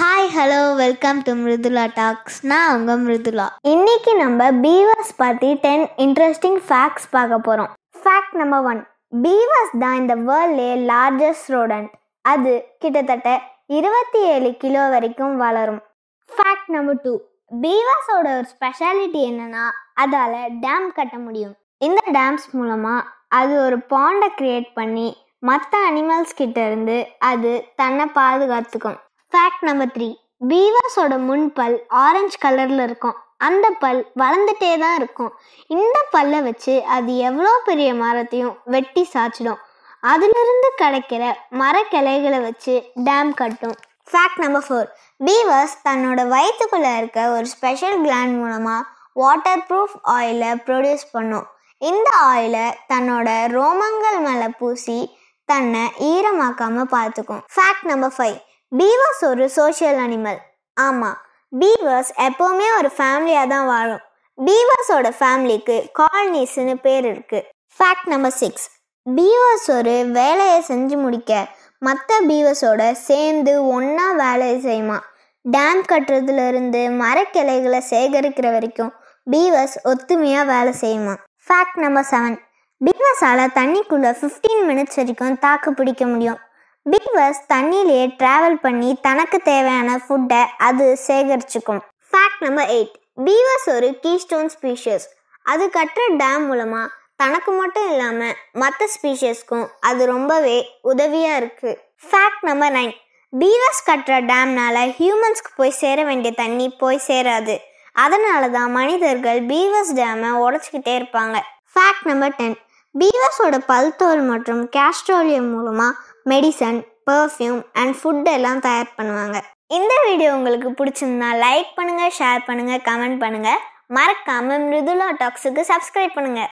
hi hello welcome to Mridula talks நான் உங்க மிருதுலா இன்னைக்கு நம்ம பீவர்ஸ் பற்றி டென் இன்ட்ரெஸ்டிங் ஃபேக்ட்ஸ் பார்க்க போகிறோம் ஃபேக்ட் நம்பர் ஒன் பீவர்ஸ் தான் இந்த வேர்ல்ட்லே லார்ஜஸ்ட் rodent அது கிட்டத்தட்ட இருபத்தி ஏழு கிலோ வரைக்கும் வளரும் ஃபேக்ட் நம்பர் டூ பீவர்ஸோட ஒரு ஸ்பெஷாலிட்டி என்னன்னா அதால் டேம் கட்ட முடியும் இந்த டேம்ஸ் மூலமாக அது ஒரு பாண்டை கிரியேட் பண்ணி மற்ற அனிமல்ஸ் கிட்ட இருந்து அது தன்னை பாதுகாத்துக்கும் ஃபேக்ட் நம்பர் த்ரீ பீவர்ஸோட முன்பல் ஆரஞ்சு கலரில் இருக்கும் அந்த பல் வளர்ந்துட்டே தான் இருக்கும் இந்த பல்லை வச்சு அது எவ்வளோ பெரிய மரத்தையும் வெட்டி சாய்ச்சிடும் அதிலிருந்து கிடைக்கிற மரக்கிளைகளை வச்சு டேம் கட்டும் ஃபேக்ட் நம்பர் ஃபோர் பீவர்ஸ் தன்னோட வயிற்றுக்குள்ளே இருக்க ஒரு ஸ்பெஷல் கிளாண்ட் மூலமாக வாட்டர் ப்ரூஃப் ஆயிலை ப்ரொடியூஸ் பண்ணும் இந்த ஆயிலை தன்னோட ரோமங்கள் மேலே பூசி தன்னை ஈரமாக்காம பார்த்துக்கும் ஃபேக்ட் நம்பர் ஃபைவ் பீவர்ஸ் ஒரு சோஷியல் அனிமல் ஆமாம் பீவர்ஸ் எப்போவுமே ஒரு ஃபேமிலியாக தான் வாழும் பீவர்ஸோட ஃபேமிலிக்கு காலனிஸ்னு பேர் இருக்கு ஃபேக்ட் நம்பர் சிக்ஸ் பீவர்ஸ் ஒரு வேலையை செஞ்சு முடிக்க மற்ற பீவர்ஸோட சேர்ந்து ஒன்றா வேலையை செய்யுமா டேம் கட்டுறதுல இருந்து மரக்கிளைகளை சேகரிக்கிற வரைக்கும் பீவர்ஸ் ஒத்துமையாக வேலை செய்யுமா ஃபேக்ட் நம்பர் செவன் பீவர்ஸால் தண்ணிக்குள்ளே ஃபிஃப்டீன் மினிட்ஸ் வரைக்கும் தாக்கு பிடிக்க முடியும் பீவர்ஸ் தண்ணியிலேயே ட்ராவல் பண்ணி தனக்கு தேவையான ஃபுட்டை அது சேகரிச்சுக்கும் ஃபேக்ட் நம்பர் எயிட் பீவர்ஸ் ஒரு கீஸ்டோன் ஸ்பீஷியஸ் அது கட்டுற டேம் மூலமாக தனக்கு மட்டும் இல்லாமல் மற்ற ஸ்பீஷியஸ்க்கும் அது ரொம்பவே உதவியாக இருக்குது ஃபேக்ட் நம்பர் நைன் பீவர்ஸ் கட்டுற டேம்னால ஹியூமன்ஸ்க்கு போய் சேர வேண்டிய தண்ணி போய் சேராது அதனால தான் மனிதர்கள் பீவர்ஸ் டேமை உடச்சிக்கிட்டே இருப்பாங்க ஃபேக்ட் நம்பர் டென் பீவர்ஸோட பல்தோல் மற்றும் கேஸ்ட்ரோலியம் மூலமாக மெடிசன் பர்ஃப்யூம் அண்ட் ஃபுட் எல்லாம் தயார் பண்ணுவாங்க இந்த வீடியோ உங்களுக்கு பிடிச்சிருந்தா லைக் பண்ணுங்கள் ஷேர் பண்ணுங்கள் கமெண்ட் பண்ணுங்கள் மறக்காமல் மிருதுலா டாக்ஸுக்கு சப்ஸ்கிரைப் பண்ணுங்கள்